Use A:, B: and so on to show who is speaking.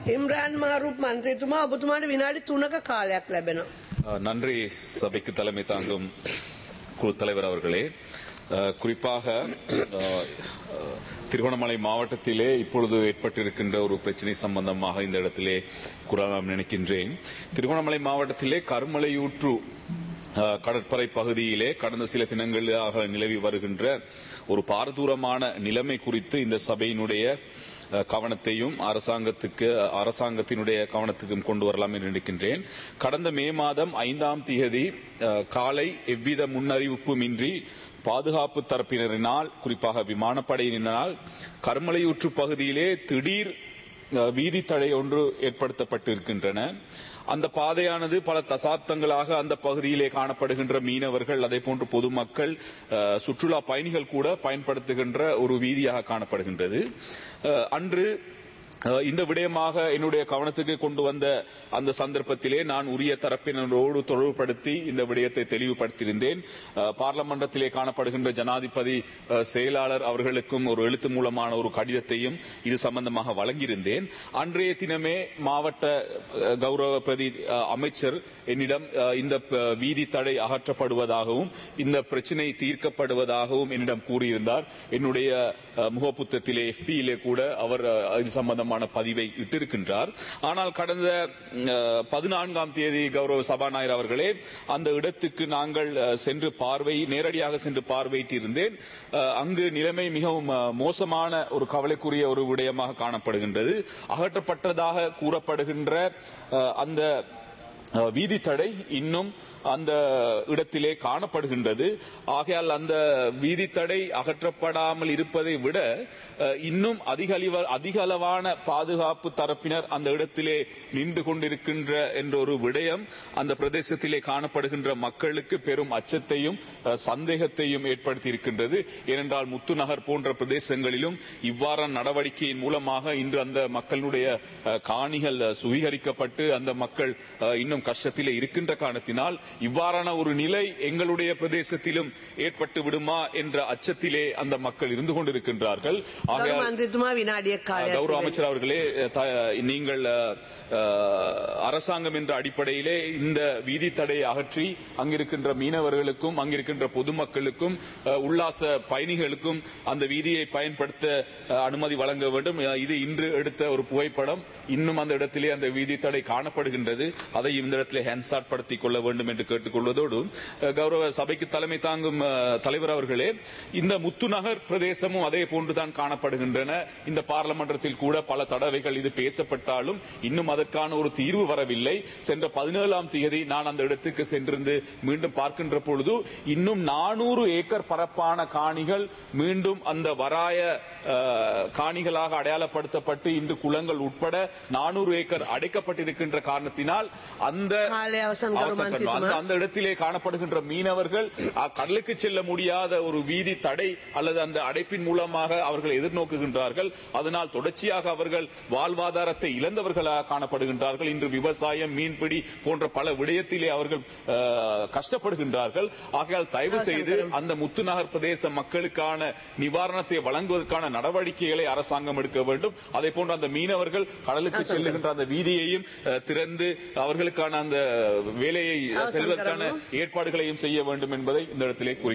A: ඉම්රාන් මාරුප් මන්ත්‍රීතුමා ඔබතුමාට විනාඩි තුනක කාලයක් ලැබෙනවා.
B: அஹ், நன்றி சபைக்கு தலைமை தாங்கும் குழு தலைவர் அவர்களே அஹ், குறிப்பாக அஹ், அஹ், திருகோணமலை மாவட்டத்திலே இப்பொழுது ஏற்பட்டிருக்கின்ற ஒரு பிரச்சனை சம்பந்தமாக இந்த இடத்திலே கூறலாம் நினைக்கின்றேன் திருகோணமலை மாவட்டத்திலே கருமலையூற்று அஹ், கடற்படை பகுதியிலே கடந்த சில தினங்களாக நிலவி வருகின்ற ஒரு பாரதூரமான நிலைமை குறித்து இந்த சபையினுடைய அஹ், கவனத்தையும் அரசாங்கத்துக்கு அரசாங்கத்தினுடைய கவனத்துக்கும் கொண்டு வரலாம் என்று நினைக்கின்றேன் கடந்த மே மாதம் ஐந்தாம் தேதி அஹ், காலை எவ்வித முன்னறிவிப்புமின்றி பாதுகாப்பு தரப்பினரினால் குறிப்பாக விமானப்படையினரால் கருமலையூற்று பகுதியிலே திடீர் அஹ், வீதி தடை ஒன்று ஏற்படுத்தப்பட்டிருக்கின்றன அந்த பாதையானது பல தசாப்தங்களாக அந்த பகுதியிலே காணப்படுகின்ற மீனவர்கள் அதே போன்று பொதுமக்கள் அஹ், சுற்றுலா பயணிகள் கூட பயன்படுத்துகின்ற ஒரு வீதியாக காணப்படுகின்றது அஹ், அன்று அஹ், இந்த விடயமாக என்னுடைய கவனத்துக்கு கொண்டு வந்த அந்த சந்தர்ப்பத்திலே நான் உரிய தரப்பினரோடு தொடர்புபடுத்தி இந்த விடயத்தை தெளிவுபடுத்தியிருந்தேன் அஹ், பார்லமன்றத்திலே காணப்படுகின்ற ஜனாதிபதி அஹ், செயலாளர் அவர்களுக்கும் ஒரு எழுத்து மூலமான ஒரு கடிதத்தையும் இது சம்பந்தமாக வழங்கியிருந்தேன் அன்றைய தினமே மாவட்ட அஹ், கௌரவ பிரதி அஹ், அமைச்சர் என்னிடம் அஹ், இந்த ப- வீதி தடை அகற்றப்படுவதாகவும் இந்த பிரச்சினை தீர்க்கப்படுவதாகவும் என்னிடம் கூறியிருந்தார் என்னுடைய அஹ், முகப்புத்தத்திலே எஃபியிலே கூட அவர் அஹ், இது சம்பந்தமான பதிவை இட்டிருக்கின்றார் ஆனால் கடந்த அஹ், பதினான்காம் தேதி கௌரவ சபாநாயகர் அவர்களே அந்த இடத்துக்கு நாங்கள் அஹ், சென்று பார்வை நேரடியாக சென்று பார்வையிட்டிருந்தேன் அஹ், அங்கு நிலைமை மிகவும் அஹ், மோசமான ஒரு கவலைக்குரிய ஒரு விடயமாக காணப்படுகின்றது அகற்றப்பட்டதாக கூறப்படுகின்ற அஹ், அந்த அஹ், வீதி தடை இன்னும் அந்த இடத்திலே காணப்படுகின்றது ஆகையால் அந்த வீதி தடை அகற்றப்படாமல் இருப்பதை விட அஹ், இன்னும் அதிக அளவ- அதிக அளவான பாதுகாப்பு தரப்பினர் அந்த இடத்திலே நின்று கொண்டிருக்கின்ற என்ற ஒரு விடயம் அந்த பிரதேசத்திலே காணப்படுகின்ற மக்களுக்கு பெரும் அச்சத்தையும் அஹ், சந்தேகத்தையும் ஏற்படுத்தி இருக்கின்றது ஏனென்றால் முத்துநகர் போன்ற பிரதேசங்களிலும் இவ்வாறான நடவடிக்கையின் மூலமாக இன்று அந்த மக்களுடைய அஹ், காணிகள் அஹ், சுவீகரிக்கப்பட்டு அந்த மக்கள் அஹ், இன்னும் கஷ்டத்திலே இருக்கின்ற காரணத்தினால் இவ்வாறான ஒரு நிலை எங்களுடைய பிரதேசத்திலும் ஏற்பட்டு விடுமா என்ற அச்சத்திலே அந்த மக்கள் இருந்து கொண்டிருக்கின்றார்கள்
A: ගරු
B: ஆகையால்
A: මන්ත්‍රීතුමා විනාඩියක් කාලයක්
B: கௌரவ
A: තිබෙනවා.
B: அமைச்சர் அவர்களே த- நீங்கள் அஹ், அஹ், அரசாங்கம் என்ற அடிப்படையிலே இந்த வீதி தடையை அகற்றி அங்கிருக்கின்ற மீனவர்களுக்கும் அங்கிருக்கின்ற பொதுமக்களுக்கும் அஹ், உல்லாச பயணிகளுக்கும் அந்த வீதியை பயன்படுத்த அஹ், அனுமதி வழங்க வேண்டும் அஹ், இது இன்று எடுத்த ஒரு புகைப்படம் இன்னும் அந்த இடத்திலே அந்த வீதி தடை காணப்படுகின்றது அதை இந்த இடத்திலே ஹேண்ட்சாட் படுத்திக் கொள்ள வேண்டும் என்று கேட்டுக்கொள்வதோடு அஹ், கௌரவ சபைக்கு தலைமை தாங்கும் அஹ், தலைவர் அவர்களே இந்த முத்துநகர் பிரதேசமும் அதே போன்றுதான் காணப்படுகின்றன இந்த பார்லமன்றத்தில் கூட பல தடவைகள் இது பேசப்பட்டாலும் இன்னும் அதற்கான ஒரு தீர்வு வரவில்லை சென்ற பதினேழாம் தேதி நான் அந்த இடத்துக்கு சென்றிருந்து மீண்டும் பார்க்கின்ற பொழுது இன்னும் நானூறு ஏக்கர் பரப்பான காணிகள் மீண்டும் அந்த வராய அஹ், காணிகளாக அடையாளப்படுத்தப்பட்டு இன்று குளங்கள் உட்பட நானூறு ஏக்கர் அடைக்கப்பட்டிருக்கின்ற காரணத்தினால் அந்த
A: කාලය අවසන් කරු
B: அவசர கண்டம். அந்த
A: මන්ත්‍රීතුමා.
B: அந்த இடத்திலே காணப்படுகின்ற மீனவர்கள் அ, கடலுக்கு செல்ல முடியாத ஒரு வீதி தடை அல்லது அந்த அடைப்பின் மூலமாக அவர்கள் எதிர்நோக்குகின்றார்கள் அதனால் தொடர்ச்சியாக அவர்கள் வாழ்வாதாரத்தை இழந்தவர்களாக காணப்படுகின்றார்கள் இன்று விவசாயம் மீன்பிடி போன்ற பல விடயத்திலே அவர்கள் அ, கஷ்டப்படுகின்றார்கள் ஆகையால் தயவு செய்து அந்த முத்துநகர் பிரதேச மக்களுக்கான நிவாரணத்தை வழங்குவதற்கான நடவடிக்கைகளை அரசாங்கம் எடுக்க வேண்டும் அதே போன்று அந்த மீனவர்கள் கடலுக்கு செல்லுகின்ற அந்த வீதியையும் அ, திறந்து அவர்களுக்கான அந்த வேலையை
A: அவசரம்
B: செல்வதற்கான
A: தரணும்.
B: ஏற்பாடுகளையும் செய்ய வேண்டும் என்பதை இந்த இடத்திலே குறி